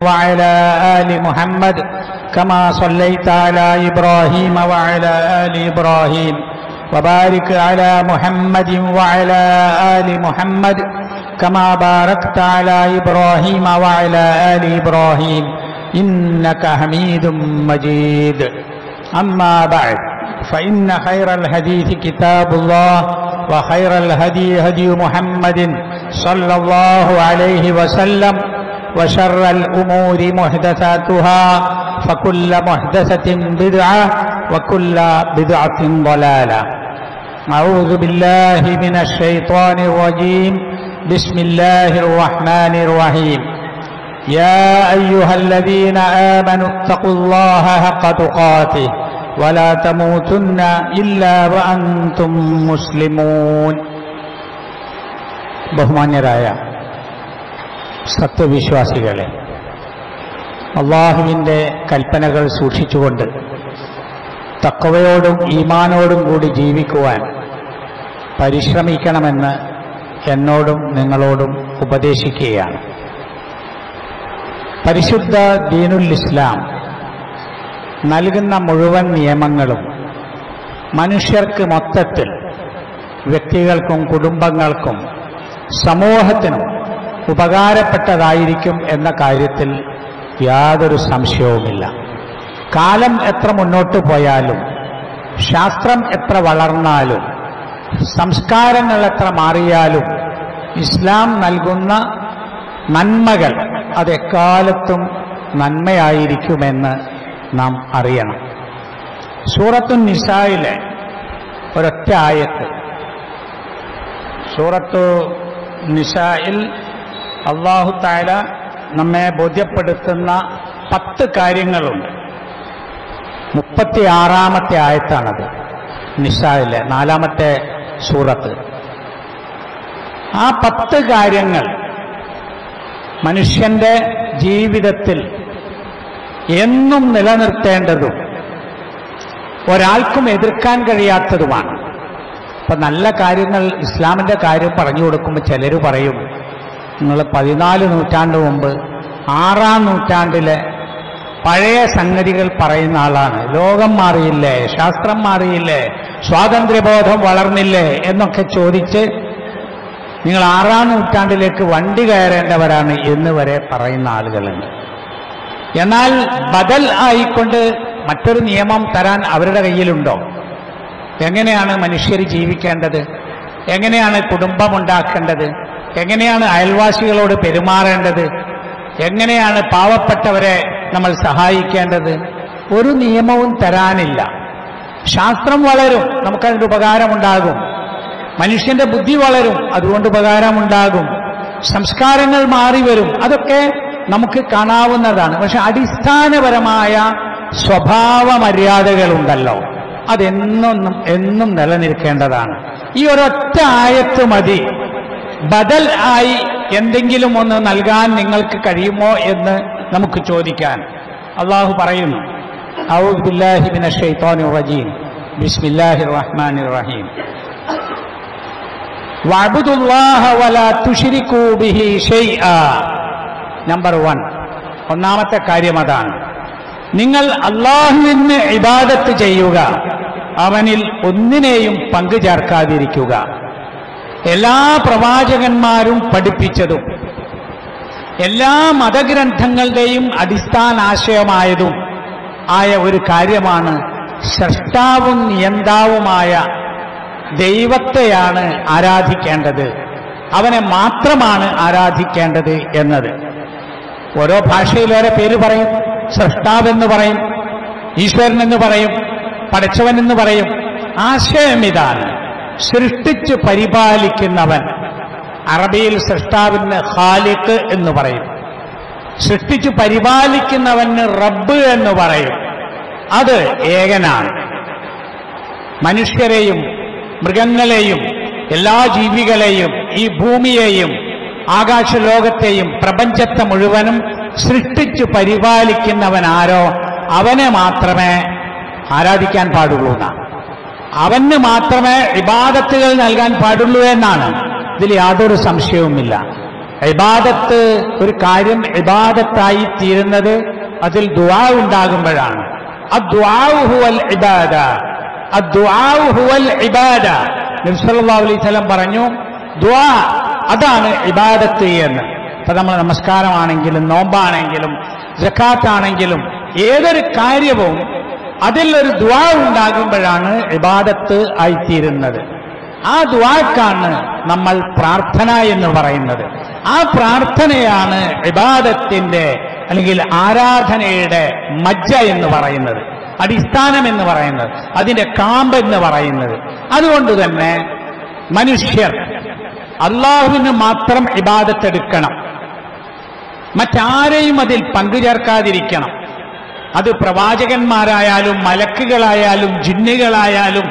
وعلى آل محمد كما صليت على إبراهيم وعلى آل إبراهيم وبارك على محمد وعلى آل محمد كما باركت على إبراهيم وعلى آل إبراهيم إنك حميد مجيد أما بعد فإن خير الحديث كتاب الله وخير الهدي هدي محمد صلى الله عليه وسلم وشر الأمور محدثاتها فكل محدثة بدعة وكل بدعة ضلالة أعوذ بالله من الشيطان الرجيم بسم الله الرحمن الرحيم يا أيها الذين آمنوا اتقوا الله حق تقاته ولا تموتن إلا وأنتم مسلمون ബഹുമാന്യരായ സത്വവിശ്വാസികളെ അള്ളാഹുവിൻ്റെ കൽപ്പനകൾ സൂക്ഷിച്ചുകൊണ്ട് തക്കവയോടും ഈമാനോടും കൂടി ജീവിക്കുവാൻ പരിശ്രമിക്കണമെന്ന് എന്നോടും നിങ്ങളോടും ഉപദേശിക്കുകയാണ് പരിശുദ്ധ ദീനുൽ ഇസ്ലാം നൽകുന്ന മുഴുവൻ നിയമങ്ങളും മനുഷ്യർക്ക് മൊത്തത്തിൽ വ്യക്തികൾക്കും കുടുംബങ്ങൾക്കും സമൂഹത്തിനും ഉപകാരപ്പെട്ടതായിരിക്കും എന്ന കാര്യത്തിൽ യാതൊരു സംശയവുമില്ല കാലം എത്ര മുന്നോട്ട് പോയാലും ശാസ്ത്രം എത്ര വളർന്നാലും സംസ്കാരങ്ങൾ എത്ര മാറിയാലും ഇസ്ലാം നൽകുന്ന നന്മകൾ അതെക്കാലത്തും നന്മയായിരിക്കുമെന്ന് നാം അറിയണം സൂറത്തു നിസായിലെ ഒരൊറ്റ ആയത്ത് സൂറത്തു നിസായിൽ അള്ളാഹു താല നമ്മെ ബോധ്യപ്പെടുത്തുന്ന പത്ത് കാര്യങ്ങളുണ്ട് മുപ്പത്തിയാറാമത്തെ ആയത്താണത് നിസായിലെ നാലാമത്തെ സൂറത്ത് ആ പത്ത് കാര്യങ്ങൾ മനുഷ്യന്റെ ജീവിതത്തിൽ എന്നും നിലനിർത്തേണ്ടതും ഒരാൾക്കും എതിർക്കാൻ കഴിയാത്തതുമാണ് ഇപ്പൊ നല്ല കാര്യങ്ങൾ ഇസ്ലാമിന്റെ കാര്യം പറഞ്ഞു കൊടുക്കുമ്പോൾ ചിലർ പറയും നിങ്ങൾ പതിനാല് നൂറ്റാണ്ട് മുമ്പ് ആറാം നൂറ്റാണ്ടിലെ പഴയ സംഗതികൾ പറയുന്ന ആളാണ് ലോകം മാറിയില്ലേ ശാസ്ത്രം മാറിയില്ലേ സ്വാതന്ത്ര്യബോധം വളർന്നില്ലേ എന്നൊക്കെ ചോദിച്ച് നിങ്ങൾ ആറാം നൂറ്റാണ്ടിലേക്ക് വണ്ടി കയറേണ്ടവരാണ് എന്ന് വരെ പറയുന്ന ആളുകളുണ്ട് എന്നാൽ ബദൽ ആയിക്കൊണ്ട് മറ്റൊരു നിയമം തരാൻ അവരുടെ കയ്യിലുണ്ടോ എങ്ങനെയാണ് മനുഷ്യർ ജീവിക്കേണ്ടത് എങ്ങനെയാണ് കുടുംബമുണ്ടാക്കേണ്ടത് എങ്ങനെയാണ് അയൽവാസികളോട് പെരുമാറേണ്ടത് എങ്ങനെയാണ് പാവപ്പെട്ടവരെ നമ്മൾ സഹായിക്കേണ്ടത് ഒരു നിയമവും തരാനില്ല ശാസ്ത്രം വളരും നമുക്കതിൻ്റെ ഉപകാരമുണ്ടാകും മനുഷ്യന്റെ ബുദ്ധി വളരും അതുകൊണ്ട് ഉപകാരമുണ്ടാകും സംസ്കാരങ്ങൾ മാറി വരും അതൊക്കെ നമുക്ക് കാണാവുന്നതാണ് പക്ഷെ അടിസ്ഥാനപരമായ സ്വഭാവ മര്യാദകളുണ്ടല്ലോ അതെന്നും എന്നും നിലനിൽക്കേണ്ടതാണ് ഈ ഒരൊറ്റ ആയത്ത് മതി ബദൽ ആയി എന്തെങ്കിലും ഒന്ന് നൽകാൻ നിങ്ങൾക്ക് കഴിയുമോ എന്ന് നമുക്ക് ചോദിക്കാൻ അള്ളാഹു പറയുന്നു ഔദ് ബില്ലാഹി മിനശ് ശൈത്വാനിർ റജീം ബിസ്മില്ലാഹിർ റഹ്മാനിർ റഹീം വഅബ്ദുല്ലാഹ വലാ തുശ്രികൂ ബിഹി ഷൈആ നമ്പർ വൺ ഒന്നാമത്തെ കാര്യം അതാണ് നിങ്ങൾ അള്ളാഹുവിന് ഇബാദത്ത് ചെയ്യുക അവനിൽ ഒന്നിനെയും പങ്കു ചേർക്കാതിരിക്കുക എല്ലാ പ്രവാചകന്മാരും പഠിപ്പിച്ചതും എല്ലാ മതഗ്രന്ഥങ്ങളുടെയും അടിസ്ഥാനാശയമായതും ആയ ഒരു കാര്യമാണ് സൃഷ്ടാവും നിയന്താവുമായ ദൈവത്തെയാണ് ആരാധിക്കേണ്ടത് അവനെ മാത്രമാണ് ആരാധിക്കേണ്ടത് എന്നത് ഓരോ ഭാഷയിൽ ഓരോ പേര് പറയും സൃഷ്ടാവെന്ന് പറയും ഈശ്വരൻ എന്ന് പറയും പടച്ചവൻ എന്ന് പറയും ആശയം ഇതാണ് സൃഷ്ടിച്ചു പരിപാലിക്കുന്നവൻ അറബിയിൽ സൃഷ്ടാവിന് ഖാലിഖ് എന്ന് പറയും സൃഷ്ടിച്ചു പരിപാലിക്കുന്നവന് റബ്ബ് എന്ന് പറയും അത് ഏകനാണ് മനുഷ്യരെയും മൃഗങ്ങളെയും എല്ലാ ജീവികളെയും ഈ ഭൂമിയെയും ആകാശലോകത്തെയും പ്രപഞ്ചത്തെ മുഴുവനും സൃഷ്ടിച്ചു പരിപാലിക്കുന്നവൻ ആരോ അവനെ മാത്രമേ ആരാധിക്കാൻ പാടുള്ളൂ എന്നാണ് അവന് മാത്രമേ ഇബാദത്തുകൾ നൽകാൻ പാടുള്ളൂ എന്നാണ് ഇതിൽ യാതൊരു സംശയവുമില്ല ഇബാദത്ത് ഒരു കാര്യം ഇബാദത്തായി തീരുന്നത് അതിൽ ദുആ ഉണ്ടാകുമ്പോഴാണ് അദ്ദുആഉ ഹുവൽ ഇബാദ അദ്ദുആഉ ഹുവൽ ഇബാദ നബി സല്ലല്ലാഹു അലൈഹി വസല്ലം പറഞ്ഞു ദുആ അതാണ് ഇബാദത്ത് എന്ന് ഇപ്പൊ നമ്മൾ നമസ്കാരമാണെങ്കിലും നോമ്പാണെങ്കിലും ജക്കാത്താണെങ്കിലും ഏതൊരു കാര്യവും അതിൽ ഒരു ദ്വാ ഉണ്ടാകുമ്പോഴാണ് ഇബാദത്ത് ആയിത്തീരുന്നത് ആ ദ്വാക്കാണ് നമ്മൾ പ്രാർത്ഥന എന്ന് പറയുന്നത് ആ പ്രാർത്ഥനയാണ് ഇബാദത്തിന്റെ അല്ലെങ്കിൽ ആരാധനയുടെ മജ്ജ എന്ന് പറയുന്നത് അടിസ്ഥാനം എന്ന് പറയുന്നത് അതിന്റെ കാമ്പ് എന്ന് പറയുന്നത് അതുകൊണ്ട് തന്നെ മനുഷ്യർ അള്ളാഹുവിന് മാത്രം ഇബാദത്തെടുക്കണം മറ്റാരെയും അതിൽ പങ്കുചേർക്കാതിരിക്കണം അത് പ്രവാചകന്മാരായാലും മലക്കുകളായാലും ജിന്നുകളായാലും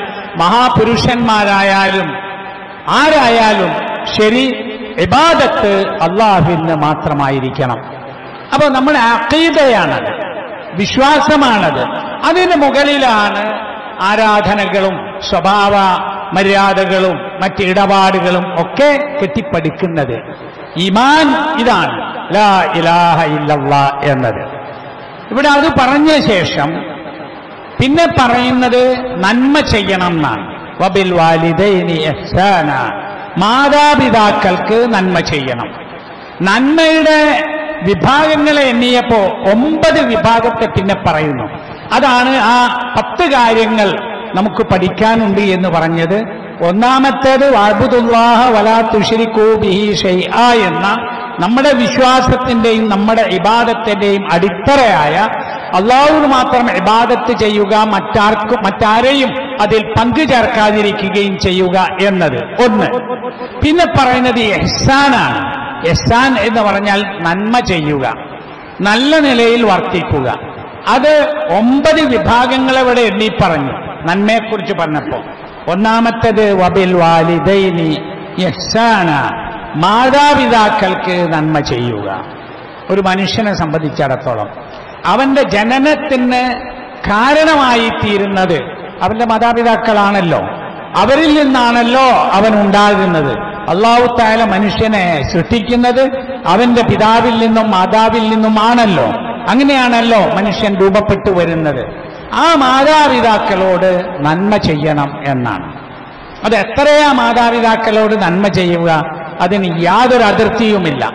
മഹാപുരുഷന്മാരായാലും ആരായാലും ശരി ഇബാദത്ത് അള്ളാഹുവിന് മാത്രമായിരിക്കണം അപ്പോൾ നമ്മുടെ അക്കീതയാണത് വിശ്വാസമാണത് അതിന് മുകളിലാണ് ആരാധനകളും സ്വഭാവ മര്യാദകളും മറ്റ് ഇടപാടുകളും ഒക്കെ കെട്ടിപ്പടുക്കുന്നത് ഈമാൻ ഇതാണ് ലാ ഇലാഹ ഇല്ലല്ലാ എന്നത് ഇവിടെ അത് പറഞ്ഞ ശേഷം പിന്നെ പറയുന്നത് നന്മ ചെയ്യണം എന്നാണ് വബിൽ വാലിദൈനി ഇഹ്സാന മാതാപിതാക്കൾക്ക് നന്മ ചെയ്യണം നന്മയുടെ വിഭാഗങ്ങളെ എണ്ണിയപ്പോ ഒമ്പത് വിഭാഗത്തെ പിന്നെ പറയുന്നു അതാണ് ആ പത്ത് കാര്യങ്ങൾ നമുക്ക് പഠിക്കാനുണ്ട് എന്ന് പറഞ്ഞത് ഒന്നാമത്തേത് വാബുദുല്ലാഹ വലാ തുഷിരിക്കൂ ബിഹി ഷൈആ എന്ന നമ്മുടെ വിശ്വാസത്തിന്റെയും നമ്മുടെ ഇബാദത്തിന്റെയും അടിത്തറയായ അള്ളാഹുവിന് മാത്രം ഇബാദത്ത് ചെയ്യുക മറ്റാർക്കും മറ്റാരെയും അതിൽ പങ്കു ചേർക്കാതിരിക്കുകയും ചെയ്യുക എന്നത് ഒന്ന് പിന്നെ പറയുന്നത് എഹ്സാനാണ് എഹ്സാൻ എന്ന് പറഞ്ഞാൽ നന്മ ചെയ്യുക നല്ല നിലയിൽ വർത്തിക്കുക അത് ഒമ്പത് വിഭാഗങ്ങൾ ഇവിടെ എണ്ണി പറഞ്ഞു നന്മയെക്കുറിച്ച് പറഞ്ഞപ്പോ ഒന്നാമത്തേത് വബിൽ വാലിദൈനി യഹ്സാന മാതാപിതാക്കൾക്ക് നന്മ ചെയ്യുക ഒരു മനുഷ്യനെ സംബന്ധിച്ചിടത്തോളം അവന്റെ ജനനത്തിന് കാരണമായി തീരുന്നത് അവന്റെ മാതാപിതാക്കളാണല്ലോ അവരിൽ നിന്നാണല്ലോ അവൻ ഉണ്ടാകുന്നത് അള്ളാഹു താല മനുഷ്യനെ സൃഷ്ടിക്കുന്നത് അവന്റെ പിതാവിൽ നിന്നും മാതാവിൽ നിന്നുമാണല്ലോ അങ്ങനെയാണല്ലോ മനുഷ്യൻ രൂപപ്പെട്ടു വരുന്നത് ആ മാതാപിതാക്കളോട് നന്മ ചെയ്യണം എന്നാണ് അത് എത്രയാ മാതാപിതാക്കളോട് നന്മ ചെയ്യുക അതിന് യാതൊരു അതിർത്തിയുമില്ല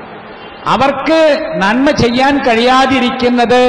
അവർക്ക് നന്മ ചെയ്യാൻ കഴിയാതിരിക്കുന്നത്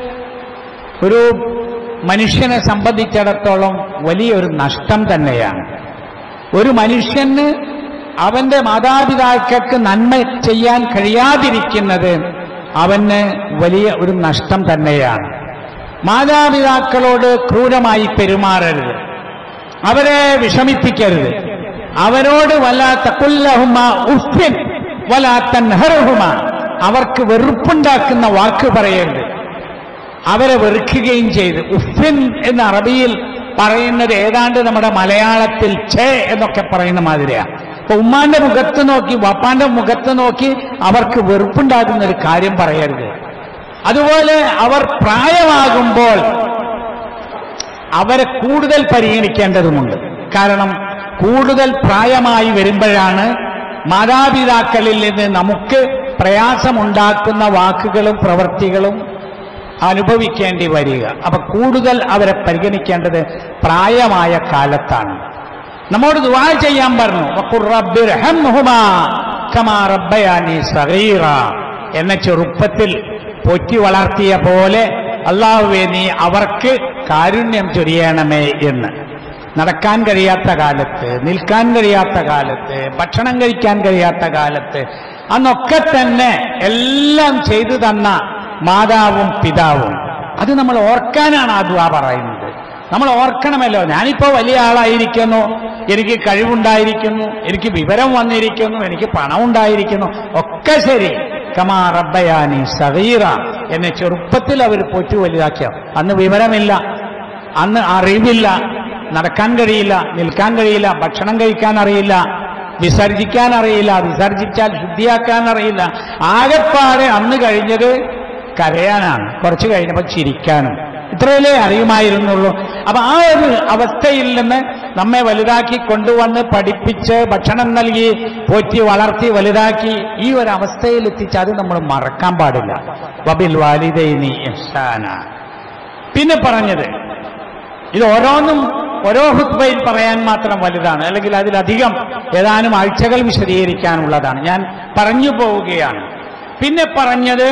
ഒരു മനുഷ്യനെ സംബന്ധിച്ചിടത്തോളം വലിയൊരു നഷ്ടം തന്നെയാണ് ഒരു മനുഷ്യന് അവന്റെ മാതാപിതാക്കൾക്ക് നന്മ ചെയ്യാൻ കഴിയാതിരിക്കുന്നത് അവന് വലിയ ഒരു നഷ്ടം തന്നെയാണ് മാതാപിതാക്കളോട് ക്രൂരമായി പെരുമാറരുത് അവരെ വിഷമിപ്പിക്കരുത് അവരോട് വല്ല തക്കുല്ലഹുമ ഉഫിൻ വല തൻഹറുഹുമ അവർക്ക് വെറുപ്പുണ്ടാക്കുന്ന വാക്ക് പറയരുത് അവരെ വെറുക്കുകയും ചെയ്ത് ഉഫിൻ എന്ന അറബിയിൽ പറയുന്നത് ഏതാണ്ട് നമ്മുടെ മലയാളത്തിൽ ഛേ എന്നൊക്കെ പറയുന്ന മാതിരിയാണ് അപ്പൊ ഉമ്മാന്റെ മുഖത്ത് നോക്കി വപ്പാന്റെ മുഖത്ത് നോക്കി അവർക്ക് വെറുപ്പുണ്ടാകുന്ന ഒരു കാര്യം പറയരുത് അതുപോലെ അവർ പ്രായമാകുമ്പോൾ അവരെ കൂടുതൽ പരിഗണിക്കേണ്ടതുമുണ്ട് കാരണം കൂടുതൽ പ്രായമായി വരുമ്പോഴാണ് മാതാപിതാക്കളിൽ നിന്ന് നമുക്ക് പ്രയാസമുണ്ടാക്കുന്ന വാക്കുകളും പ്രവൃത്തികളും അനുഭവിക്കേണ്ടി വരിക അപ്പൊ കൂടുതൽ അവരെ പരിഗണിക്കേണ്ടത് പ്രായമായ കാലത്താണ് നമ്മോട് ദുആ ചെയ്യാൻ പറഞ്ഞു വഖുർ റബ്ബിർഹംഹുമാ കമാ റബ്ബയാനി സഗീറ എന്ന ചെറുപ്പത്തിൽ പൊറ്റി വളർത്തിയ പോലെ അള്ളാഹുവെ നീ അവർക്ക് കാരുണ്യം ചൊരിയണമേ എന്ന് നടക്കാൻ കഴിയാത്ത കാലത്ത് നിൽക്കാൻ കഴിയാത്ത കാലത്ത് ഭക്ഷണം കഴിക്കാൻ കഴിയാത്ത കാലത്ത് അന്നൊക്കെ തന്നെ എല്ലാം ചെയ്തു തന്ന മാതാവും പിതാവും അത് നമ്മൾ ഓർക്കാനാണ് ആ ദുആ പറയുന്നത് നമ്മൾ ഓർക്കണമല്ലോ ഞാനിപ്പോ വലിയ ആളായിരിക്കുന്നു എനിക്ക് കഴിവുണ്ടായിരിക്കുന്നു എനിക്ക് വിവരം വന്നിരിക്കുന്നു എനിക്ക് പണം ഉണ്ടായിരിക്കുന്നു ഒക്കെ ശരി കമാ റബ്ബയാനി സഗീറ എന്നെ ചെറുപ്പത്തിൽ അവർ പോറ്റി വലുതാക്കിയ അന്ന് വിവരമില്ല അന്ന് അറിവില്ല നടക്കാൻ കഴിയില്ല നിൽക്കാൻ കഴിയില്ല ഭക്ഷണം കഴിക്കാൻ അറിയില്ല വിസർജിക്കാൻ അറിയില്ല വിസർജിച്ചാൽ ശുദ്ധിയാക്കാൻ അറിയില്ല ആകെപ്പാടെ അന്ന് കഴിഞ്ഞത് കരയാനാണ് കുറച്ച് കഴിഞ്ഞപ്പോൾ ചിരിക്കാനും ഇത്രയല്ലേ അറിയുമായിരുന്നുള്ളൂ അപ്പൊ ആ ഒരു അവസ്ഥയിൽ നിന്ന് നമ്മെ വലുതാക്കി കൊണ്ടുവന്ന് പഠിപ്പിച്ച് ഭക്ഷണം നൽകി പോറ്റി വളർത്തി വലുതാക്കി ഈ ഒരു അവസ്ഥയിൽ എത്തിച്ച് അത് നമ്മൾ മറക്കാൻ പാടില്ല വബിൽ വാലിദൈനി ഇഹ്സാന പിന്നെ പറഞ്ഞത് ഇത് ഓരോന്നും ഓരോ ഹുത്ബയിൽ പറയാൻ മാത്രം വലുതാണ് അല്ലെങ്കിൽ അതിലധികം ഏതാനും ആഴ്ചകൾ വിശദീകരിക്കാനുള്ളതാണ് ഞാൻ പറഞ്ഞു പോവുകയാണ് പിന്നെ പറഞ്ഞത്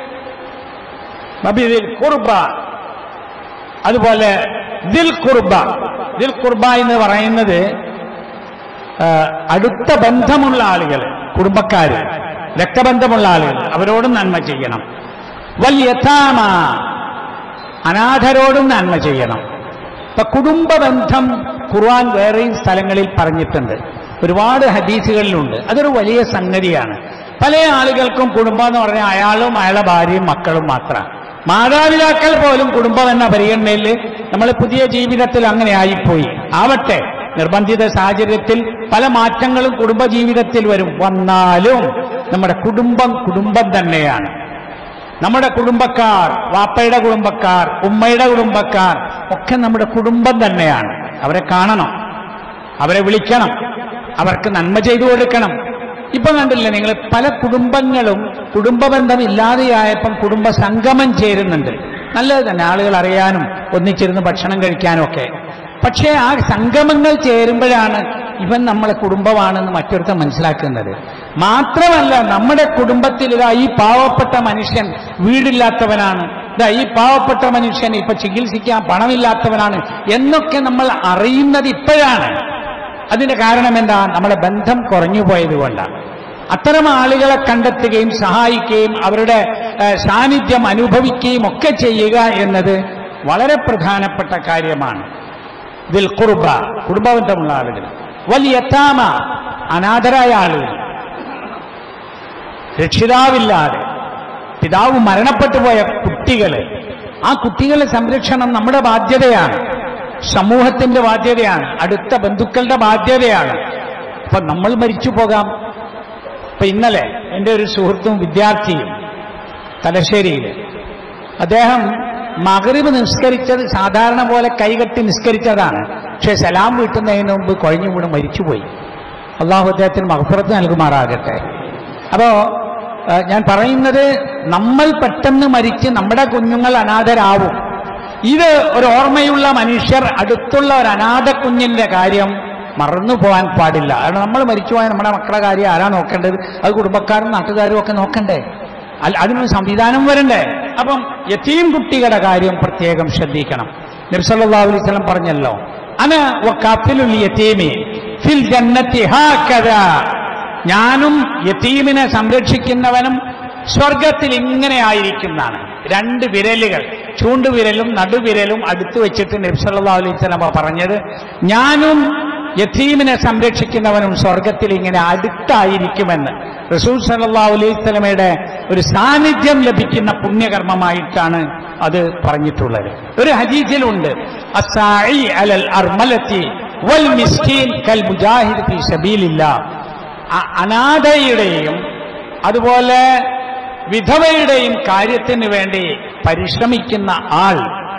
വബിദിൽ കുർബ അതുപോലെ ദിൽ കുർബ ദിൽ കുർബ എന്ന് പറയുന്നത് ആ, അടുത്ത ബന്ധമുള്ള ആളുകൾ കുടുംബക്കാര് രക്തബന്ധമുള്ള ആളുകൾ അവരോടും നന്മ ചെയ്യണം വൽ യഥാമ അനാഥരോടും നന്മ ചെയ്യണം ഇപ്പൊ കുടുംബ ബന്ധം ഖുർആൻ വേറെയും സ്ഥലങ്ങളിൽ പറഞ്ഞിട്ടുണ്ട് ഒരുപാട് ഹദീസുകളിലുണ്ട് അതൊരു വലിയ സംഗതിയാണ് പല ആളുകൾക്കും കുടുംബം എന്ന് പറഞ്ഞാൽ അയാളും അയാളെ ഭാര്യയും മക്കളും മാത്രമാണ് മാതാപിതാക്കൾ പോലും കുടുംബം എന്ന പരിഗണനയിൽ നമ്മൾ പുതിയ ജീവിതത്തിൽ അങ്ങനെ ആയിപ്പോയി ആവട്ടെ നിർബന്ധിത സാഹചര്യത്തിൽ പല മാറ്റങ്ങളും കുടുംബ ജീവിതത്തിൽ വരും വന്നാലും നമ്മുടെ കുടുംബം കുടുംബം തന്നെയാണ് നമ്മുടെ കുടുംബക്കാർ വാപ്പയുടെ കുടുംബക്കാർ ഉമ്മയുടെ കുടുംബക്കാർ ഒക്കെ നമ്മുടെ കുടുംബം തന്നെയാണ് അവരെ കാണണം അവരെ വിളിക്കണം അവർക്ക് നന്മ ചെയ്തു കൊടുക്കണം ഇപ്പൊ കണ്ടില്ലേ നിങ്ങൾ പല കുടുംബങ്ങളും കുടുംബബന്ധം ഇല്ലാതെയായപ്പം കുടുംബ സംഗമം ചേരുന്നുണ്ട് നല്ലത് തന്നെ ആളുകൾ അറിയാനും ഒന്നിച്ചിരുന്ന് ഭക്ഷണം കഴിക്കാനും ഒക്കെ പക്ഷേ ആ സംഗമങ്ങൾ ചേരുമ്പോഴാണ് ഇവൻ നമ്മളെ കുടുംബമാണെന്ന് മറ്റൊരുത്തൻ മനസ്സിലാക്കുന്നത് മാത്രമല്ല നമ്മുടെ കുടുംബത്തിൽ ഇതാ ഈ പാവപ്പെട്ട മനുഷ്യൻ വീടില്ലാത്തവനാണ് ഇതാ ഈ പാവപ്പെട്ട മനുഷ്യൻ ഇപ്പൊ ചികിത്സിക്കാൻ പണമില്ലാത്തവനാണ് എന്നൊക്കെ നമ്മൾ അറിയുന്നത് ഇപ്പോഴാണ് അതിന്റെ കാരണം എന്താ നമ്മുടെ ബന്ധം കുറഞ്ഞു പോയത് കൊണ്ടാണ് അത്തരം ആളുകളെ കണ്ടെത്തുകയും സഹായിക്കുകയും അവരുടെ ഏഹ്, സാന്നിധ്യം അനുഭവിക്കുകയും ഒക്കെ ചെയ്യുക എന്നത് വളരെ പ്രധാനപ്പെട്ട കാര്യമാണ് ഇതിൽ കുർബ കുടുംബബന്ധമുള്ള ആളുകൾ വലിയ യത്താമ അനാഥരായ ആളുകൾ രക്ഷിതാവില്ലാതെ പിതാവ് മരണപ്പെട്ടു പോയ കുട്ടികള് ആ കുട്ടികളുടെ സംരക്ഷണം നമ്മുടെ ബാധ്യതയാണ് സമൂഹത്തിന്റെ ബാധ്യതയാണ് അടുത്ത ബന്ധുക്കളുടെ ബാധ്യതയാണ് അപ്പൊ നമ്മൾ മരിച്ചു പോകാം ഇപ്പൊ ഇന്നലെ എൻ്റെ ഒരു സുഹൃത്തും വിദ്യാർത്ഥിയും തലശ്ശേരിയിൽ അദ്ദേഹം മകരിബ് നിസ്കരിച്ചത് സാധാരണ പോലെ കൈകെട്ടി നിസ്കരിച്ചതാണ് പക്ഷെ സലാം വീട്ടുന്നതിന് മുമ്പ് കുഴഞ്ഞു വീണ് മരിച്ചുപോയി അള്ളാഹു അദ്ദേഹത്തിന് മഹഫുറത്ത് നൽകുമാറാകട്ടെ അപ്പോ ഏഹ്, ഞാൻ പറയുന്നത് നമ്മൾ പെട്ടെന്ന് മരിച്ച് നമ്മുടെ കുഞ്ഞുങ്ങൾ അനാഥരാവും ഇത് ഒരു ഓർമ്മയുള്ള മനുഷ്യർ അടുത്തുള്ള ഒരു അനാഥ കുഞ്ഞിന്റെ കാര്യം മറന്നു പോകാൻ പാടില്ല കാരണം നമ്മൾ മരിച്ചുപോയ നമ്മുടെ മക്കളുടെ കാര്യം ആരാ നോക്കേണ്ടത് അത് കുടുംബക്കാരും നാട്ടുകാരും ഒക്കെ നോക്കണ്ടേ അല്ല അതിനൊരു സംവിധാനം വരണ്ടേ അപ്പം യത്തീം കുട്ടികളുടെ കാര്യം പ്രത്യേകം ശ്രദ്ധിക്കണം നബ്സല്ലാ അലൈഹി സ്വലം പറഞ്ഞല്ലോ അന വക്കാഫിലുൽ യതീമി ഫിൽ ജന്നത്തി ഹാക്കദാ ഞാനും യതീമിനെ സംരക്ഷിക്കുന്നവനും സ്വർഗത്തിൽ ഇങ്ങനെ ആയിരിക്കുന്നതാണ് രണ്ട് വിരലുകൾ ചൂണ്ടുവിരലും നടുവിരലും അടുത്ത് വെച്ചിട്ട് നബ്സല്ലാ അലൈഹി സ്വലമ പറഞ്ഞത് ഞാനും യത്തീമിനെ സംരക്ഷിക്കുന്നവനും സ്വർഗത്തിൽ ഇങ്ങനെ അടുത്തായിരിക്കുമെന്ന് റസൂൽ സല്ലാ അലൈഹി സ്വലമയുടെ ഒരു സാന്നിധ്യം ലഭിക്കുന്ന പുണ്യകർമ്മമായിട്ടാണ് അത് പറഞ്ഞിട്ടുള്ളത് ഒരു ഹദീസിലുണ്ട് അസ്സായി അലൽ അർമലത്തി വൽ മിസ്കീൻ കൽ മുജാഹിദ് ഫീ സബീലില്ലാ അ- അനാഥയുടെയും അതുപോലെ വിധവയുടെയും കാര്യത്തിന് വേണ്ടി പരിശ്രമിക്കുന്ന ആൾ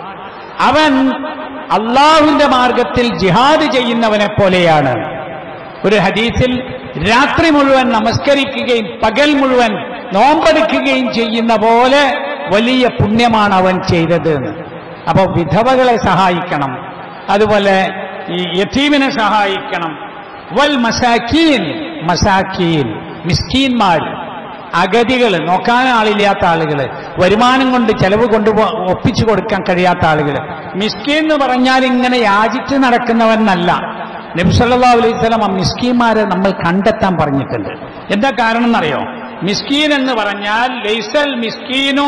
അവൻ അള്ളാഹുവിന്റെ മാർഗത്തിൽ ജിഹാദ് ചെയ്യുന്നവനെ പോലെയാണ് ഒരു ഹദീസിൽ രാത്രി മുഴുവൻ നമസ്കരിക്കുകയും പകൽ മുഴുവൻ നോമ്പെടുക്കുകയും ചെയ്യുന്ന പോലെ വലിയ പുണ്യമാണ് അവൻ ചെയ്തത് എന്ന് അപ്പോൾ വിധവകളെ സഹായിക്കണം അതുപോലെ ഈ യത്തീമിനെ സഹായിക്കണം വൽ മസാക്കീൻ മസാക്കീൻ മിസ്കീന്മാർ അഗതികൾ നോക്കാൻ ആളില്ലാത്ത ആളുകൾ വരുമാനം കൊണ്ട് ചെലവ് കൊണ്ടുപോ ഒപ്പിച്ചു കൊടുക്കാൻ കഴിയാത്ത ആളുകൾ മിസ്കീൻ എന്ന് പറഞ്ഞാൽ ഇങ്ങനെ യാചിച്ച് നടക്കുന്നവനല്ല നബ്സല്ലാ അലൈഹി സ്വലം ആ മിസ്കീന്മാരെ നമ്മൾ കണ്ടെത്താൻ പറഞ്ഞിട്ടുണ്ട് എന്താ കാരണം എന്നറിയോ മിസ്കീൻ എന്ന് പറഞ്ഞാൽ ലൈസൽ മിസ്കീനു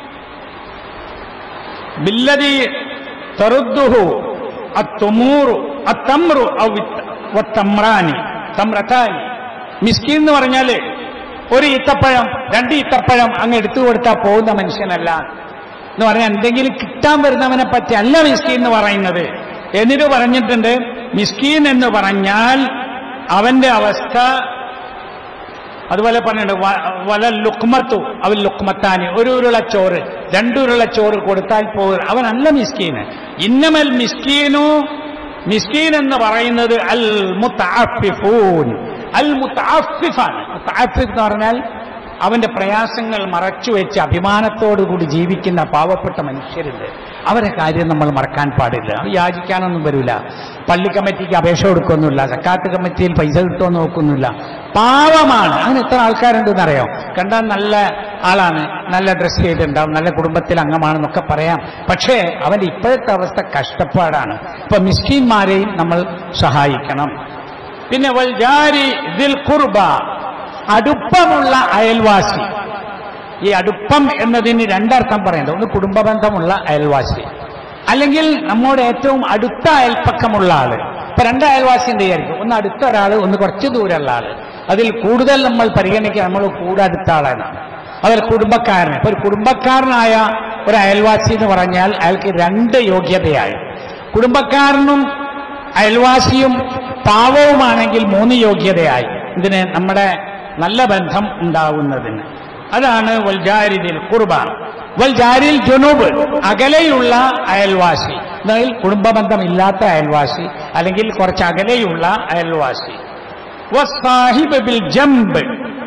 ബില്ലതി തറുദ്ദുഹു അത്തുമൂറു അത്തമ്രു ഔ വിത്ത് വത്തമ്രാനി തമ്രത്താനി മിസ്കീൻ എന്ന് പറഞ്ഞാല് ഒരു ഈത്തപ്പഴം രണ്ട് ഈത്തപ്പഴം അങ്ങ് എടുത്തു കൊടുത്താൽ പോകുന്ന മനുഷ്യനല്ല എന്ന് പറഞ്ഞാൽ എന്തെങ്കിലും കിട്ടാൻ വരുന്നവനെ പറ്റി അല്ല മിസ്കീൻ എന്ന് പറയുന്നത് എന്നിട്ട് പറഞ്ഞിട്ടുണ്ട് മിസ്കീൻ എന്ന് പറഞ്ഞാൽ അവന്റെ അവസ്ഥ അതുപോലെ പറഞ്ഞിട്ടുണ്ട് വ- വല ലുക്മത്തു അവൻ ലുക്മത്താനി ഒരു ഉരുള ചോറ് രണ്ടുരുള ചോറ് കൊടുത്താൽ പോകുക അവനല്ല മിസ്കീന് ഇന്നമൽ മിസ്കീനു മിസ്കീൻ എന്ന് പറയുന്നത് അൽ മുത്തഅഫിഫൂൻ അൽ മുത്തഅഫിഫാണ് മുത്തഅഫിഫ് എന്ന് പറഞ്ഞാൽ അവന്റെ പ്രയാസങ്ങൾ മറച്ചു വെച്ച് അഭിമാനത്തോടുകൂടി ജീവിക്കുന്ന പാവപ്പെട്ട മനുഷ്യരുണ്ട് അവരെ കാര്യം നമ്മൾ മറക്കാൻ പാടില്ല അത് യാചിക്കാനൊന്നും വരില്ല പള്ളി കമ്മിറ്റിക്ക് അപേക്ഷ കൊടുക്കൊന്നുമില്ല സക്കാത്ത് കമ്മിറ്റിയിൽ പൈസ കിട്ടുമോ നോക്കൊന്നുമില്ല പാവമാണ് അങ്ങനെ എത്ര ആൾക്കാരുണ്ടെന്ന് അറിയാം കണ്ടാൽ നല്ല ആളാണ് നല്ല ഡ്രസ് ചെയ്തിട്ടുണ്ടാവും നല്ല കുടുംബത്തിൽ അംഗമാണെന്നൊക്കെ പറയാം പക്ഷേ അവന്റെ ഇപ്പോഴത്തെ അവസ്ഥ കഷ്ടപ്പാടാണ് ഇപ്പൊ മിസ്കീന്മാരെയും നമ്മൾ സഹായിക്കണം പിന്നെ വൽ ജാരി ദിൽ കുർബ അടുപ്പമുള്ള അയൽവാസി ഈ അടുപ്പം എന്നതിന് രണ്ടർത്ഥം പറയുന്നത് ഒന്ന് കുടുംബ ബന്ധമുള്ള അയൽവാസി അല്ലെങ്കിൽ നമ്മുടെ ഏറ്റവും അടുത്ത അയൽപ്പക്കമുള്ള ആള് ഇപ്പൊ രണ്ട് അയൽവാസി ഉണ്ട് വിചാരിക്കും ഒന്ന് അടുത്ത ഒരാള് ഒന്ന് കുറച്ച് ദൂരമുള്ള ആള് അതിൽ കൂടുതൽ നമ്മൾ പരിഗണിക്കുക നമ്മൾ കൂടെ അടുത്ത ആളാണ് അതിൽ കുടുംബക്കാരൻ ഇപ്പൊ ഒരു കുടുംബക്കാരനായ ഒരു അയൽവാസി എന്ന് പറഞ്ഞാൽ അയാൾക്ക് രണ്ട് യോഗ്യതയായി കുടുംബക്കാരനും അയൽവാസിയും പാവവുമാണെങ്കിൽ മൂന്ന് യോഗ്യതയായി ഇതിന് നമ്മുടെ നല്ല ബന്ധം ഉണ്ടാവുന്നതിന് അതാണ് വൽജാരിദിൽ കുർബാൻ വൽജാരിൽ ജുനൂബ് അകലെയുള്ള അയൽവാസി എന്നാൽ കുടുംബബന്ധമില്ലാത്ത അയൽവാസി അല്ലെങ്കിൽ കുറച്ച് അകലെയുള്ള അയൽവാസി വസ്സാഹിബ് ബിൽ ജംബ്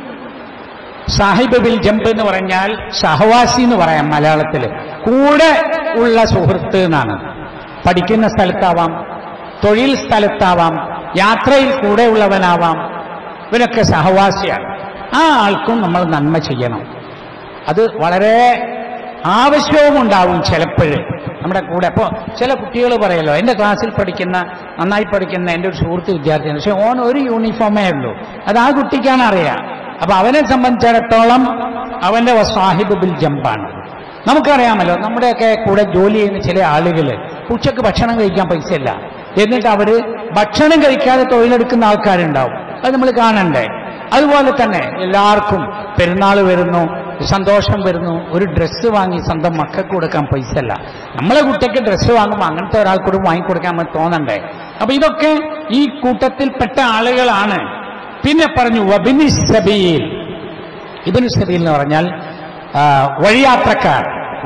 സാഹിബ് ബിൽ ജംബ് എന്ന് പറഞ്ഞാൽ സഹവാസി എന്ന് പറയാം മലയാളത്തിൽ കൂടെ ഉള്ള സുഹൃത്ത് എന്നാണ് പഠിക്കുന്ന സ്ഥലത്താവാം തൊഴിൽ സ്ഥലത്താവാം യാത്രയിൽ കൂടെ ഉള്ളവനാവാം ഇവനൊക്കെ സഹവാസിയാണ് ആ ആൾക്കും നമ്മൾ നന്മ ചെയ്യണം അത് വളരെ ആവശ്യവും ഉണ്ടാവും ചിലപ്പോഴ് നമ്മുടെ കൂടെ അപ്പോൾ ചില കുട്ടികൾ പറയല്ലോ എൻ്റെ ക്ലാസ്സിൽ പഠിക്കുന്ന നന്നായി പഠിക്കുന്ന എൻ്റെ ഒരു സുഹൃത്ത് വിദ്യാർത്ഥിയാണ് പക്ഷെ ഓൻ ഒരു യൂണിഫോമേ ഉള്ളൂ അത് ആ കുട്ടിക്കാണ് അറിയാം അപ്പൊ അവനെ സംബന്ധിച്ചിടത്തോളം അവന്റെ സാഹിബ് ബിൽ ജമ്പാണ് നമുക്കറിയാമല്ലോ നമ്മുടെയൊക്കെ കൂടെ ജോലി ചെയ്യുന്ന ചില ആളുകൾ ഉച്ചക്ക് ഭക്ഷണം കഴിക്കാൻ പൈസ ഇല്ല എന്നിട്ട് അവര് ഭക്ഷണം കഴിക്കാതെ തൊഴിലെടുക്കുന്ന ആൾക്കാരുണ്ടാവും അത് നമ്മൾ കാണണ്ടേ അതുപോലെ തന്നെ എല്ലാവർക്കും പെരുന്നാൾ വരുന്നു സന്തോഷം വരുന്നു ഒരു ഡ്രസ്സ് വാങ്ങി സ്വന്തം മക്കൾക്ക് കൊടുക്കാൻ പൈസ ഇല്ല നമ്മളെ കുട്ടിക്ക് ഡ്രസ്സ് വാങ്ങുമ്പോൾ അങ്ങനത്തെ ഒരാൾക്കൂടെ വാങ്ങിക്കൊടുക്കാൻ നമുക്ക് തോന്നണ്ടേ അപ്പൊ ഇതൊക്കെ ഈ കൂട്ടത്തിൽപ്പെട്ട ആളുകളാണ് പിന്നെ പറഞ്ഞു വബിനി സബീൽ ഇബിന് സബീൽ എന്ന് പറഞ്ഞാൽ ആ, വഴിയാത്രക്കാർ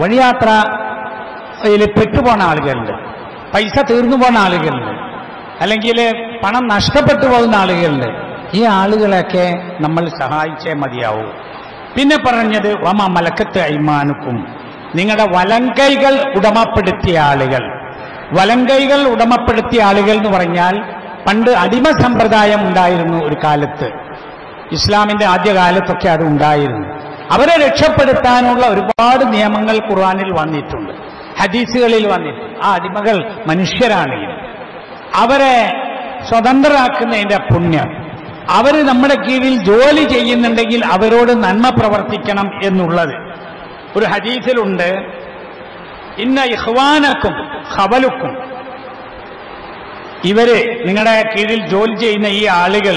വഴിയാത്രയിൽ പെട്ടുപോണ ആളുകളുണ്ട് പൈസ തീർന്നു പോണ ആളുകളുണ്ട് അല്ലെങ്കിൽ പണം നഷ്ടപ്പെട്ടു പോകുന്ന ആളുകളുണ്ട് ഈ ആളുകളെയൊക്കെ നമ്മൾ സഹായിച്ചേ മതിയാവൂ പിന്നെ പറഞ്ഞത് വമ മലക്കത്ത് അയ്മാനുക്കും നിങ്ങളുടെ വലങ്കൈകൾ ഉടമപ്പെടുത്തിയ ആളുകൾ വലങ്കൈകൾ ഉടമപ്പെടുത്തിയ ആളുകൾ എന്ന് പറഞ്ഞാൽ പണ്ട് അടിമ സമ്പ്രദായം ഉണ്ടായിരുന്നു ഒരു കാലത്ത് ഇസ്ലാമിന്റെ ആദ്യകാലത്തൊക്കെ അത് ഉണ്ടായിരുന്നു അവരെ രക്ഷപ്പെടുത്താനുള്ള ഒരുപാട് നിയമങ്ങൾ ഖുർആനിൽ വന്നിട്ടുണ്ട് ഹദീസുകളിൽ വന്നിട്ടുണ്ട് ആ അടിമകൾ മനുഷ്യരാണെങ്കിൽ അവരെ സ്വതന്ത്രരാക്കുന്നതിന്റെ പുണ്യം അവർ നമ്മുടെ കീഴിൽ ജോലി ചെയ്യുന്നുണ്ടെങ്കിൽ അവരോട് നന്മ പ്രവർത്തിക്കണം എന്നുള്ളത് ഒരു ഹദീസിലുണ്ട് ഇന്ന ഇഹ്വാനക്കും ഖബലുക്കും ഇവര് നിങ്ങളുടെ കീഴിൽ ജോലി ചെയ്യുന്ന ഈ ആളുകൾ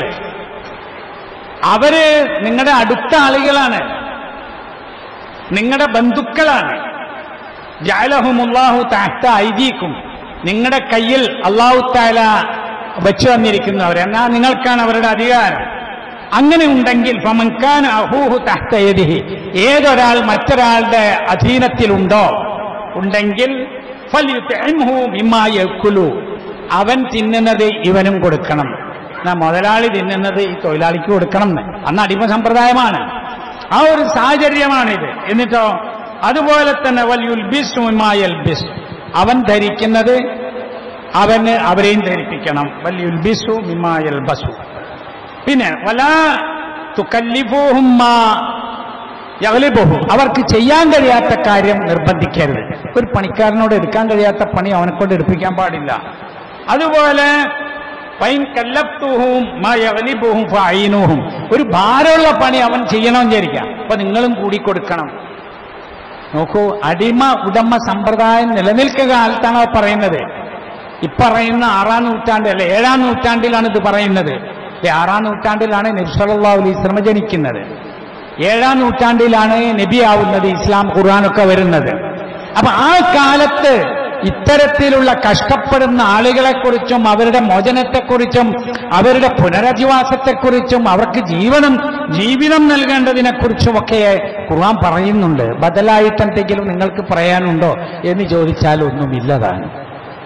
അവര് നിങ്ങളുടെ അടുത്ത ആളുകളാണ് നിങ്ങളുടെ ബന്ധുക്കളാണ് ജാലഹുമുല്ലാഹു താഹ്ത ഐദീക്കും നിങ്ങളുടെ കയ്യിൽ അള്ളാഹു താല വെച്ചു തന്നിരിക്കുന്നവർ എന്നാൽ നിങ്ങൾക്കാണ് അവരുടെ അധികാരം അങ്ങനെ ഉണ്ടെങ്കിൽ ഫമൻഖാൻ അഹൂഹു തഹ്തയതിഹി ഏതൊരാൾ മറ്റൊരാളുടെ അധീനത്തിലുണ്ടോ ഉണ്ടെങ്കിൽ ഫൽയുത്ഇംഹു മിമ്മാ യഅ്കുലു. അവൻ തിന്നുന്നത് ഇവനും കൊടുക്കണം എന്നാ മുതലാളി തിന്നുന്നത് ഈ തൊഴിലാളിക്ക് കൊടുക്കണം എന്ന് അന്ന് അടിമ സമ്പ്രദായമാണ് ആ ഒരു സാഹചര്യമാണിത് എന്നിട്ടോ അതുപോലെ തന്നെ വൽയുൽബിസ് മിമ്മാ യൽബിസ് അവൻ ധരിക്കുന്നത് അവന് അവരെയും ധരിപ്പിക്കണം വല്യുൽബിസു മിമ്മാ യൽബസു പിന്നെ വലാ തുക്കല്ലിഫൂഹും മാ യഗ്ലിബുഹു. അവർക്ക് ചെയ്യാൻ കഴിയാത്ത കാര്യം നിർബന്ധിക്കരുത് ഒരു പണിക്കാരനോട് എടുക്കാൻ കഴിയാത്ത പണി അവനെ കൊണ്ട് എടുപ്പിക്കാൻ പാടില്ല അതുപോലെ ഫൈൻ കല്ലപ്തുഹും മാ യഗ്ലിബുഹും ഫഅയിനുഹും. ഒരു ഭാരമുള്ള പണി അവൻ ചെയ്യണമെന്ന് വിചാരിക്കാം അപ്പൊ നിങ്ങളും കൂടി കൊടുക്കണം നോക്കൂ അടിമ ഉടമ സമ്പ്രദായം നിലനിൽക്കുക കാലത്താണ് അത് പറയുന്നത് ഇപ്പറയുന്ന ആറാം നൂറ്റാണ്ട് അല്ലെ ഏഴാം നൂറ്റാണ്ടിലാണ് ഇത് പറയുന്നത് ഈ ആറാം നൂറ്റാണ്ടിലാണ് നബി സല്ലല്ലാഹു അലൈഹി വസല്ലം ജനിക്കുന്നത് ഏഴാം നൂറ്റാണ്ടിലാണ് നബി ആവുന്നത് ഇസ്ലാം ഖുർആനൊക്കെ വരുന്നത് അപ്പൊ ആ കാലത്ത് ഇത്തരത്തിലുള്ള കഷ്ടപ്പെടുന്ന ആളുകളെക്കുറിച്ചും അവരുടെ മോചനത്തെക്കുറിച്ചും അവരുടെ പുനരധിവാസത്തെക്കുറിച്ചും അവർക്ക് ജീവനം ജീവിതം നൽകേണ്ടതിനെക്കുറിച്ചുമൊക്കെ ഖുർആൻ പറയുന്നുണ്ട് ബദലായിട്ട് എന്തെങ്കിലും നിങ്ങൾക്ക് പറയാനുണ്ടോ എന്ന് ചോദിച്ചാൽ ഒന്നുമില്ലതാണ്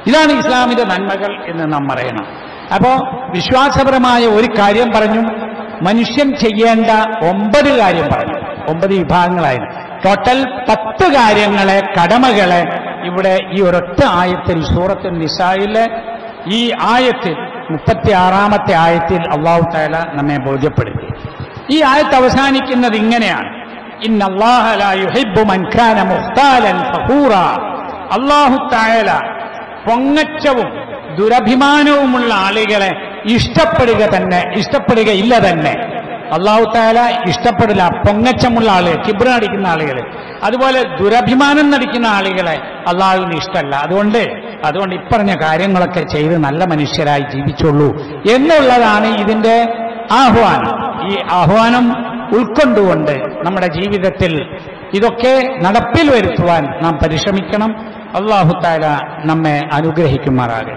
ഇതാണ് ഇസ്ലാമിന്റെ നന്മകൾ എന്ന് നാം പറയണം അപ്പോ വിശ്വാസപരമായ ഒരു കാര്യം പറഞ്ഞു മനുഷ്യൻ ചെയ്യേണ്ട ഒമ്പത് കാര്യം പറഞ്ഞു ഒമ്പത് വിഭാഗങ്ങളായിരുന്നു ടോട്ടൽ പത്ത് കാര്യങ്ങളെ കടമകളെ ഇവിടെ ഈ ഒരൊറ്റ ആയത്തിൽ സൂറത്തുൽ നിസായിലെ ഈ ആയത്തിൽ മുപ്പത്തി ആറാമത്തെ ആയത്തിൽ അള്ളാഹു താല നമ്മെ ബോധ്യപ്പെടുത്തി ഈ ആയത്ത് അവസാനിക്കുന്നത് ഇങ്ങനെയാണ് ഇന്ന അല്ലാഹ ലാ യുഹിബ്ബു മൻ കാന മുഖ്താലൻ ഫഖൂറ അല്ലാഹു തആല പൊങ്ങച്ചവും ദുരഭിമാനവുമുള്ള ആളുകളെ ഇഷ്ടപ്പെടുക തന്നെ ഇഷ്ടപ്പെടുകയില്ല തന്നെ അള്ളാഹു താല ഇഷ്ടപ്പെടില്ല പൊങ്ങച്ചമുള്ള ആളുകൾ കിബ്ര അടിക്കുന്ന ആളുകൾ അതുപോലെ ദുരഭിമാനം നടിക്കുന്ന ആളുകളെ അള്ളാഹുവിന് ഇഷ്ടമല്ല അതുകൊണ്ട് അതുകൊണ്ട് ഇപ്പറഞ്ഞ കാര്യങ്ങളൊക്കെ ചെയ്ത് നല്ല മനുഷ്യരായി ജീവിച്ചുള്ളൂ എന്നുള്ളതാണ് ഇതിന്റെ ആഹ്വാനം ഈ ആഹ്വാനം ഉൾക്കൊണ്ടുകൊണ്ട് നമ്മുടെ ജീവിതത്തിൽ ഇതൊക്കെ നടപ്പിൽ വരുത്തുവാൻ നാം പരിശ്രമിക്കണം അള്ളാഹു താല നമ്മെ അനുഗ്രഹിക്കുമാറാകട്ടെ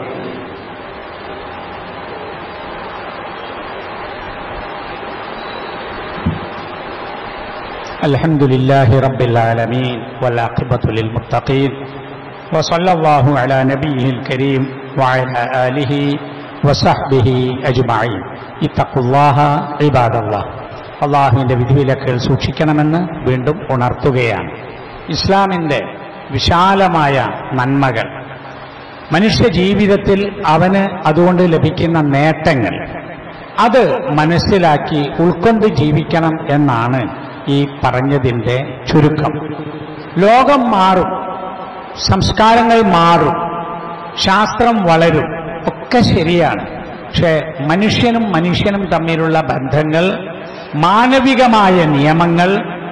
الحمد لله رب العالمين والعاقبة للمتقين وصلى الله على نبيه الكريم وعلى آله وصحبه أجمعين اتقوا الله عباد الله അള്ളാഹുവിന്റെ വിധിവിലക്കുകൾ സൂക്ഷിക്കണമെന്ന് വീണ്ടും ഉണർത്തുകയാണ് ഇസ്ലാമിന്റെ വിശാലമായ നന്മകൾ മനുഷ്യ ജീവിതത്തിൽ അവന് അതുകൊണ്ട് ലഭിക്കുന്ന നേട്ടങ്ങൾ അത് മനസ്സിലാക്കി ഉൾക്കൊണ്ട് ജീവിക്കണം എന്നാണ് ഈ പറഞ്ഞതിൻ്റെ ചുരുക്കം ലോകം മാറും സംസ്കാരങ്ങൾ മാറും ശാസ്ത്രം വളരും ഒക്കെ ശരിയാണ് പക്ഷേ മനുഷ്യനും മനുഷ്യനും തമ്മിലുള്ള ബന്ധങ്ങൾ മാനവികമായ നിയമങ്ങൾ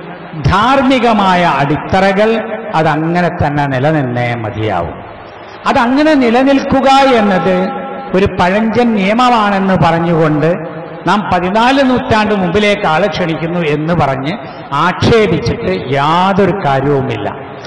ധാർമ്മികമായ അടിത്തറകൾ അതങ്ങനെ തന്നെ നിലനിന്നേ മതിയാവും അതങ്ങനെ നിലനിൽക്കുക എന്നത് ഒരു പഴഞ്ചൻ നിയമമാണെന്ന് പറഞ്ഞുകൊണ്ട് നാം പതിനാല് നൂറ്റാണ്ട് മുമ്പിലേക്ക് ആളെ ക്ഷണിക്കുന്നു എന്ന് പറഞ്ഞ് ആക്ഷേപിച്ചിട്ട് യാതൊരു കാര്യവുമില്ല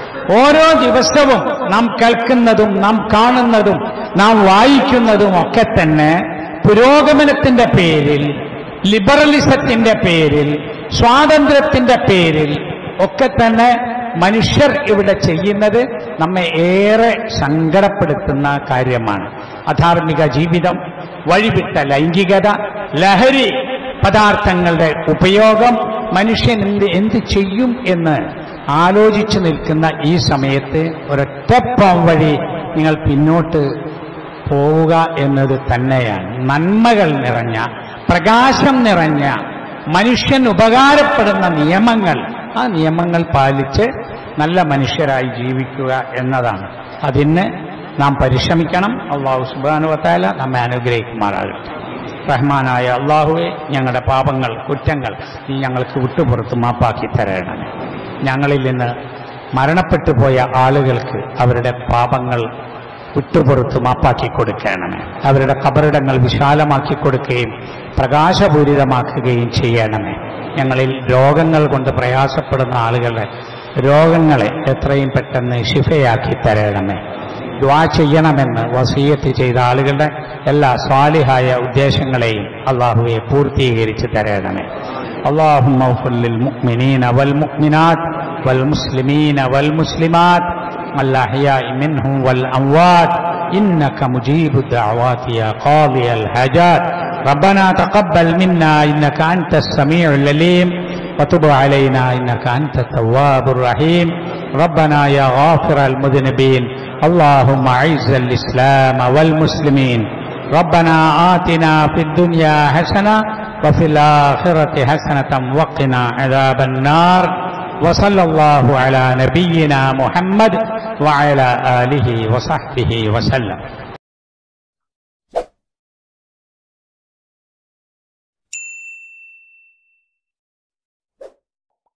ഓരോ ദിവസവും നാം കേൾക്കുന്നതും നാം കാണുന്നതും നാം വായിക്കുന്നതും ഒക്കെ തന്നെ പുരോഗമനത്തിന്റെ പേരിൽ ലിബറലിസത്തിന്റെ പേരിൽ സ്വാതന്ത്ര്യത്തിന്റെ പേരിൽ ഒക്കെ തന്നെ മനുഷ്യർ ഇവിടെ ചെയ്യുന്നത് നമ്മെ ഏറെ സങ്കടപ്പെടുത്തുന്ന കാര്യമാണ് അധാർമിക ജീവിതം വഴിവിട്ട ലൈംഗികത ലഹരി പദാർത്ഥങ്ങളുടെ ഉപയോഗം മനുഷ്യൻ എന്ത് എന്ത് ചെയ്യും എന്ന് ആലോചിച്ചു നിൽക്കുന്ന ഈ സമയത്ത് ഒരൊറ്റ പോം വഴി നിങ്ങൾ പിന്നോട്ട് പോവുക എന്നത് തന്നെയാണ് നന്മകൾ നിറഞ്ഞ പ്രകാശം നിറഞ്ഞ മനുഷ്യൻ ഉപകാരപ്പെടുന്ന നിയമങ്ങൾ ആ നിയമങ്ങൾ പാലിച്ച് നല്ല മനുഷ്യരായി ജീവിക്കുക എന്നതാണ് അതിന് നാം പരിശ്രമിക്കണം അള്ളാഹു സുബാനുവത്തായ നമ്മെ അനുഗ്രഹിക്കുമാറാകട്ടെ റഹ്മാനായ അള്ളാഹുവെ ഞങ്ങളുടെ പാപങ്ങൾ കുറ്റങ്ങൾ നീ ഞങ്ങൾക്ക് വിട്ടുപുറത്ത് മാപ്പാക്കി തരണമേ ഞങ്ങളിൽ നിന്ന് മരണപ്പെട്ടു പോയ ആളുകൾക്ക് അവരുടെ പാപങ്ങൾ വിട്ടുപുറത്ത് മാപ്പാക്കി കൊടുക്കണമേ അവരുടെ കബറിടങ്ങൾ വിശാലമാക്കി കൊടുക്കുകയും പ്രകാശപൂരിതമാക്കുകയും ചെയ്യണമേ ഞങ്ങളിൽ രോഗങ്ങൾ കൊണ്ട് പ്രയാസപ്പെടുന്ന ആളുകളുടെ രോഗങ്ങളെ എത്രയും പെട്ടെന്ന് ശിഫയാക്കി തരണമേ ദ്വാ ചെയ്യണമെന്ന് വസീയത്ത് ചെയ്ത ആളുകളുടെ എല്ലാ സ്വാലിഹായ ഉദ്ദേശങ്ങളെയും അള്ളാഹുവെ പൂർത്തീകരിച്ച് തരണമേ اللهم اغفر للمؤمنين والمؤمنات والمسلمين والمسلمات الأحياء منهم والأموات إنك مجيب الدعوات يا قاضي الحاجات ربنا تقبل منا إنك أنت السميع العليم وتب علينا إنك أنت التواب الرحيم ربنا يا غافر المذنبين اللهم أعز الإسلام والمسلمين ربنا آتنا في الدنيا حسنة وفي الآخرة حسنة وقنا عذاب النار وصلى الله على نبينا محمد وعلى آله وصحبه وسلم